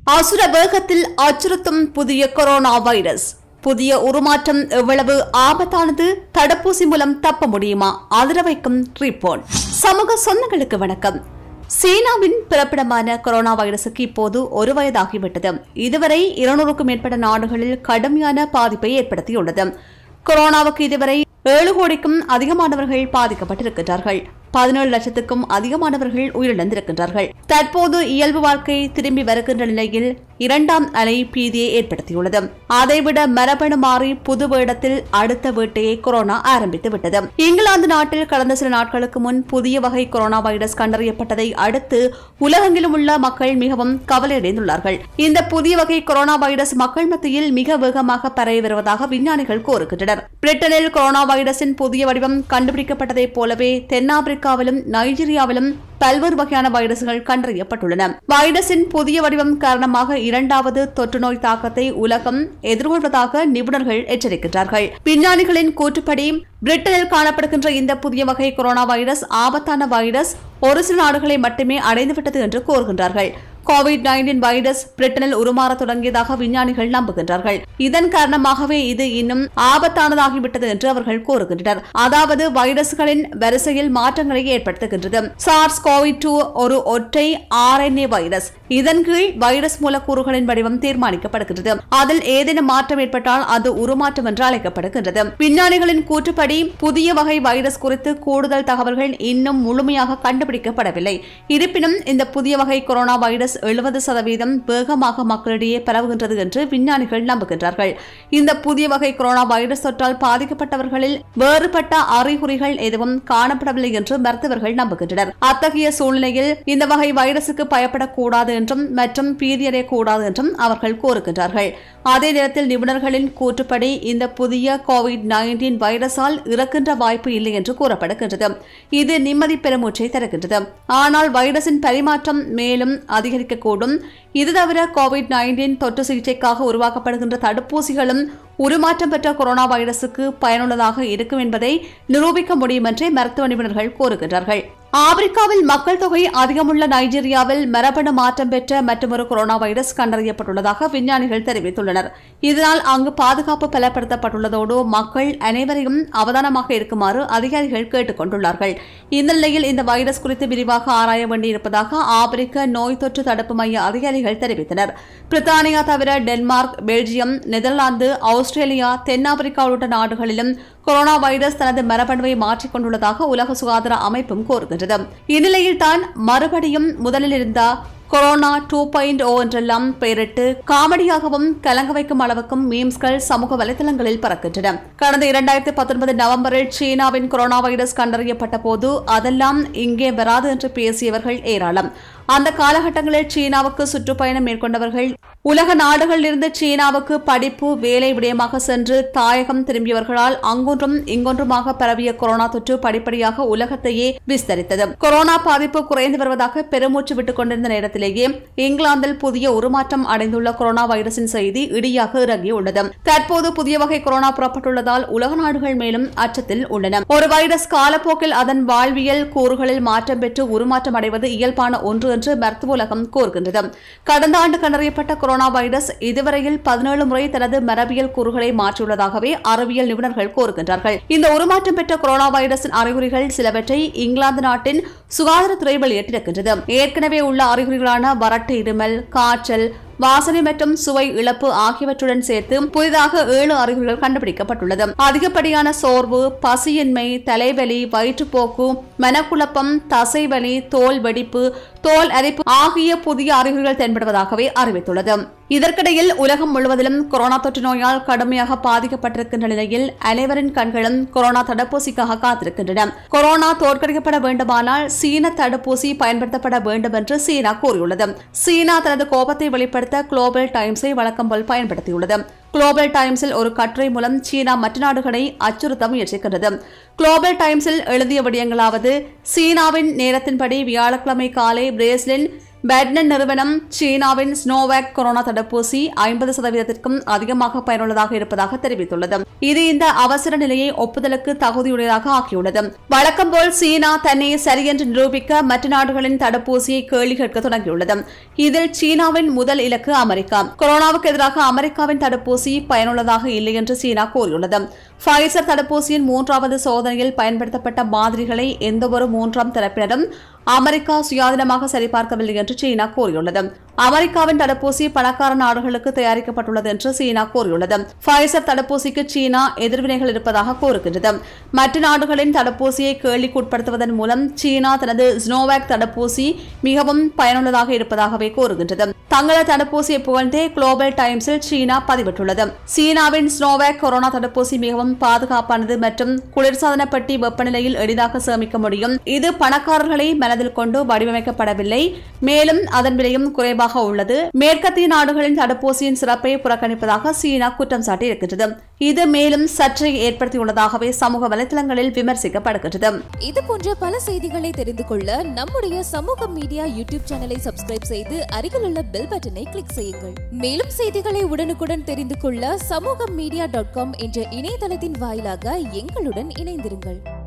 அசுர வேகத்தில் அச்சுறுத்தும் புதிய கொரோனா வைரஸ் புதிய உருமாற்றம் எவ்வளவு ஆபத்தானது தடுப்பூசி மூலம் தப்ப முடியுமா அதிர வைக்கும் ரிப்போர்ட் சமூக சொந்தங்களுக்கு வணக்கம் சீனாவின் பிறப்பிடமான கொரோனா வைரசுக்கு இப்போது ஒரு வயதாகிவிட்டது இதுவரை இருநூறுக்கும் மேற்பட்ட நாடுகளில் கடுமையான பாதிப்பை ஏற்படுத்தியுள்ளது கொரோனாவுக்கு இதுவரை ஏழு கோடிக்கும் அதிகமானவர்கள் பாதிக்கப்பட்டிருக்கிறார்கள் பதினேழு லட்சத்துக்கும் அதிகமானவர்கள் உயிரிழந்திருக்கின்றார்கள் தற்போது இயல்பு வாழ்க்கை திரும்பி வருகின்ற நிலையில் இரண்டாம் அலை பீதியை ஏற்படுத்தியுள்ளது அதைவிட மரபணு மாறி புது வேடத்தில் அடுத்த வேட்டையை கொரோனா ஆரம்பித்து விட்டது இங்கிலாந்து நாட்டில் கடந்த சில நாட்களுக்கு முன் புதிய வகை கொரோனா வைரஸ் கண்டறியப்பட்டதை அடுத்து உலகெங்கிலும் உள்ள மக்கள் மிகவும் கவலையடைந்துள்ளார்கள் இந்த புதிய வகை கொரோனா வைரஸ் மக்கள் மத்தியில் மிக வேகமாக பரவி வருவதாக விஞ்ஞானிகள் கூறுகின்றனர் பிரிட்டனில் கொரோனா வைரஸின் புதிய வடிவம் கண்டுபிடிக்கப்பட்டதைப் போலவே தென்னாப்பிரிக்காவிலும் நைஜீரியாவிலும் பல்வேறு வகையான வைரஸ்கள் கண்டறியப்பட்டுள்ளன வைரஸின் புதிய வடிவம் காரணமாக இரண்டாவது தொற்று நோய் தாக்கத்தை உலகம் எதிர்கொள்வதாக நிபுணர்கள் எச்சரிக்கின்றார்கள் விஞ்ஞானிகளின் கூற்றுப்படி பிரிட்டனில் காணப்படுகின்ற இந்த புதிய வகை கொரோனா வைரஸ் ஆபத்தான வைரஸ் ஒரு சில நாடுகளை மட்டுமே அடைந்துவிட்டது என்று கூறுகின்றார்கள் கோவிட் நைன்டீன் வைரஸ் பிரிட்டனில் உருமாற தொடங்கியதாக விஞ்ஞானிகள் நம்புகின்றார்கள் இதன் காரணமாகவே இது இன்னும் ஆபத்தானதாகிவிட்டது என்று அவர்கள் கூறுகின்றனர் அதாவது வைரஸ்களின் வரிசையில் மாற்றங்களை ஏற்படுத்துகின்றது சார்ஸ் கோவிட் டூ ஒரு ஒற்றை ஆர்என்ஏ வைரஸ் இதன் கீழ் வைரஸ் மூலக்கூறுகளின் வடிவம் தீர்மானிக்கப்படுகின்றது அதில் ஏதேனும் மாற்றம் ஏற்பட்டால் அது உருமாற்றம் என்று அழைக்கப்படுகின்றது விஞ்ஞானிகளின் கூற்றுப்படி புதிய வகை வைரஸ் குறித்து கூடுதல் தகவல்கள் இன்னும் முழுமையாக கண்டுபிடிக்கப்படவில்லை இருப்பினும் இந்த புதிய வகை கொரோனா வைரஸ் எழுபது சதவீதம் வேகமாக மக்களிடையே பரவுகின்றது என்று விஞ்ஞானிகள் நம்புகின்றார்கள் இந்த புதிய வகை கொரோனா வைரஸ் தொற்றால் பாதிக்கப்பட்டவர்களில் வேறுபட்ட அறிகுறிகள் எதுவும் காணப்படவில்லை என்று மருத்துவர்கள் நம்புகின்றனர் அத்தகைய சூழ்நிலையில் இந்த வகை வைரசுக்கு பயப்படக்கூடாது என்றும் மற்றும் பீதியடையக்கூடாது என்றும் அவர்கள் கூறுகின்றார்கள் அதே நேரத்தில் நிபுணர்களின் கூற்றுப்படி இந்த புதிய கோவிட் நைன்டீன் வைரஸால் இறக்கின்ற வாய்ப்பு இல்லை என்று கூறப்படுகின்றது இது நிம்மதி பெருமூச்சை தருகின்றது ஆனால் வைரஸின் பரிமாற்றம் மேலும் அதிகரிக்கக்கூடும் இது தவிர கோவிட் நைன்டீன் தொற்று சிகிச்சைக்காக உருவாக்கப்படுகின்ற தடுப்பூசிகளும் உருமாற்றம் பெற்ற கொரோனா வைரசுக்கு பயனுள்ளதாக இருக்கும் என்பதை நிரூபிக்க முடியும் என்றே மருத்துவ நிபுணர்கள் கூறுகின்றார்கள் ஆப்பிரிக்காவில் மக்கள் தொகை அதிகமுள்ள நைஜீரியாவில் மரபணு மாற்றம் பெற்ற மற்றொரு கொரோனா வைரஸ் கண்டறியப்பட்டுள்ளதாக விஞ்ஞானிகள் தெரிவித்துள்ளனர் இதனால் அங்கு பாதுகாப்பு பலப்படுத்தப்பட்டுள்ளதோடு மக்கள் அனைவரையும் அவதானமாக இருக்குமாறு அதிகாரிகள் கேட்டுக் கொண்டுள்ளார்கள் இந்த நிலையில் இந்த வைரஸ் குறித்து விரிவாக ஆராய வேண்டியிருப்பதாக ஆப்பிரிக்க நோய் தொற்று தடுப்பு மைய அதிகாரிகள் தெரிவித்தனர் பிரித்தானியா தவிர டென்மார்க் பெல்ஜியம் நெதர்லாந்து ஆஸ்திரேலியா தென்னாப்பிரிக்கா உள்ளிட்ட நாடுகளிலும் கொரோனா வைரஸ் தனது மரபணுவை மாற்றிக்கொண்டுள்ளதாக உலக சுகாதார அமைப்பும் கூறுகின்றது இந்நிலையில் தான் மறுபடியும் முதலில் இருந்த கொரோனா டூ பாயிண்ட் ஓ என்றெல்லாம் பெயரிட்டு காமெடியாகவும் கலங்க வைக்கும் அளவுக்கும் மீம்ஸ்கள் சமூக வலைதளங்களில் பறக்கின்றன கடந்த இரண்டாயிரத்தி பத்தொன்பது நவம்பரில் சீனாவின் கொரோனா வைரஸ் கண்டறியப்பட்ட போது அதெல்லாம் இங்கே வராது என்று பேசியவர்கள் ஏராளம் அந்த காலகட்டங்களில் சீனாவுக்கு சுற்றுப்பயணம் மேற்கொண்டவர்கள் உலக நாடுகளிலிருந்து சீனாவுக்கு படிப்பு வேலை விடயமாக சென்று தாயகம் திரும்பியவர்களால் அங்கொன்றும் இங்கொன்றுமாக பரவிய கொரோனா தொற்று படிப்படியாக உலகத்தையே விஸ்தரித்தது கொரோனா பாதிப்பு குறைந்து வருவதாக பெருமூச்சு விட்டுக் கொண்டிருந்த நேரத்திலேயே இங்கிலாந்தில் புதிய உருமாற்றம் அடைந்துள்ள கொரோனா வைரஸின் செய்தி இடியாக இறங்கியுள்ளது தற்போது புதிய வகை கொரோனா புறப்பட்டுள்ளதால் உலக நாடுகள் மேலும் அச்சத்தில் உள்ளன ஒரு வைரஸ் காலப்போக்கில் அதன் வாழ்வியல் கூறுகளில் மாற்றம் பெற்று உருமாற்றம் அடைவது இயல்பான ஒன்று என்று மருத்துவ உலகம் கூறுகின்றது கடந்த ஆண்டு கண்டறியப்பட்ட கொரோனா வைரஸ் இதுவரையில் பதினேழு முறை தனது மரபியல் கூறுகளை மாற்றியுள்ளதாகவே அறிவியல் நிபுணர்கள் கூறுகின்றார்கள் இந்த உருமாற்றம் பெற்ற கொரோனா வைரஸின் அறிகுறிகள் சிலவற்றை இங்கிலாந்து நாட்டின் சுகாதாரத்துறை வெளியிட்டிருக்கின்றது ஏற்கனவே உள்ள அறிகுறிகளான வறட்டு இருமல் காய்ச்சல் வாசனை மற்றும் சுவை இழப்பு ஆகியவற்றுடன் சேர்த்து புதிதாக ஏழு அறிகுறிகள் கண்டுபிடிக்கப்பட்டுள்ளது அதிகப்படியான சோர்வு பசியின்மை தலைவலி வயிற்றுப்போக்கு மனக்குழப்பம் தசைவலி தோல் வெடிப்பு தோல் அரிப்பு ஆகிய புதிய அறிகுறிகள் தென்படுவதாகவே அறிவித்துள்ளது இதற்கிடையில் உலகம் முழுவதிலும் கொரோனா தொற்று நோயால் கடுமையாக பாதிக்கப்பட்டிருக்கின்ற நிலையில் அனைவரின் கண்களும் கொரோனா தடுப்பூசிக்காக காத்திருக்கின்றன கொரோனா தோற்கடிக்கப்பட வேண்டுமானால் சீன தடுப்பூசி பயன்படுத்தப்பட வேண்டும் என்று சீனா கூறியுள்ளது சீனா தனது கோபத்தை வெளிப்படுத்த குளோபல் டைம்ஸை வழக்கம் போல் பயன்படுத்தியுள்ளது குளோபல் டைம்ஸில் ஒரு கட்டுரை மூலம் சீனா மற்ற நாடுகளை அச்சுறுத்த முயற்சிக்கின்றது குளோபல் டைம்ஸில் எழுதிய விடயங்களாவது சீனாவின் நேரத்தின்படி வியாழக்கிழமை காலை பிரேசிலின் பேட்னன் நிறுவனம் சீனாவின் ஸ்னோவேக் கொரோனா தடுப்பூசி ஐம்பது சதவீதத்திற்கும் அதிகமாக பயனுள்ளதாக இருப்பதாக தெரிவித்துள்ளது இது இந்த அவசர நிலையை ஒப்புதலுக்கு தகுதியுடையதாக ஆக்கியுள்ளது வழக்கம் போல் சீனா தன்னை சரியென்று நிரூபிக்க மற்ற நாடுகளின் தடுப்பூசியை கேள்வி கேட்க தொடங்கியுள்ளது இதில் சீனாவின் முதல் இலக்கு அமெரிக்கா கொரோனாவுக்கு எதிராக அமெரிக்காவின் தடுப்பூசி பயனுள்ளதாக இல்லை என்று சீனா கூறியுள்ளது ஃபைசர் தடுப்பூசியின் மூன்றாவது சோதனையில் பயன்படுத்தப்பட்ட மாதிரிகளை எந்தவொரு மூன்றாம் தரப்பினரும் அமெரிக்கா சுயாதீனமாக சரிபார்க்கவில்லை என்று சீனா கூறியுள்ளது அமெரிக்காவின் தடுப்பூசி பணக்கார நாடுகளுக்கு தயாரிக்கப்பட்டுள்ளது என்று சீனா கூறியுள்ளது ஃபைசர் தடுப்பூசிக்கு சீனா எதிர்வினைகள் இருப்பதாக கூறுகின்றது மற்ற நாடுகளின் தடுப்பூசியை கேள்விக்குட்படுத்துவதன் மூலம் சீனா தனது ஸ்னோவேக் தடுப்பூசி மிகவும் பயனுள்ளதாக இருப்பதாகவே கூறுகின்றது தங்களது தடுப்பூசியை புகழ்ந்தே குளோபல் டைம்ஸில் சீனா பதிவிட்டுள்ளது சீனாவின் ஸ்னோவேக் கொரோனா தடுப்பூசி மிகவும் பாதுகாப்பானது மற்றும் குளிர்சாதன பெட்டி வெப்பநிலையில் எளிதாக சேமிக்க முடியும் இது பணக்காரர்களை மனதில் கொண்டு வடிவமைக்கப்படவில்லை மேலும் அதன் விலையும் குறைவாக உள்ளது மேற்கத்திய நாடுகளின் தடுப்பூசியின் சிறப்பை புறக்கணிப்பதாக சீனா குற்றம் சாட்டியிருக்கின்றது இது மேலும் சர்ச்சை ஏற்படுத்தியுள்ளதாகவே சமூக வலைதளங்களில் விமர்சிக்கப்படுகின்றது இது போன்ற பல செய்திகளை தெரிந்து கொள்ள நம்முடைய சமூக மீடியா யூடியூப் சேனலை சப்ஸ்கிரைப் செய்து அருகில் உள்ள பெல் பட்டனை கிளிக் செய்யுங்கள் மேலும் செய்திகளை உடனுக்குடன் தெரிந்து கொள்ள சமூக மீடியா டாட் காம் என்ற இணையதளத்தின் வாயிலாக எங்களுடன் இணைந்திருங்கள்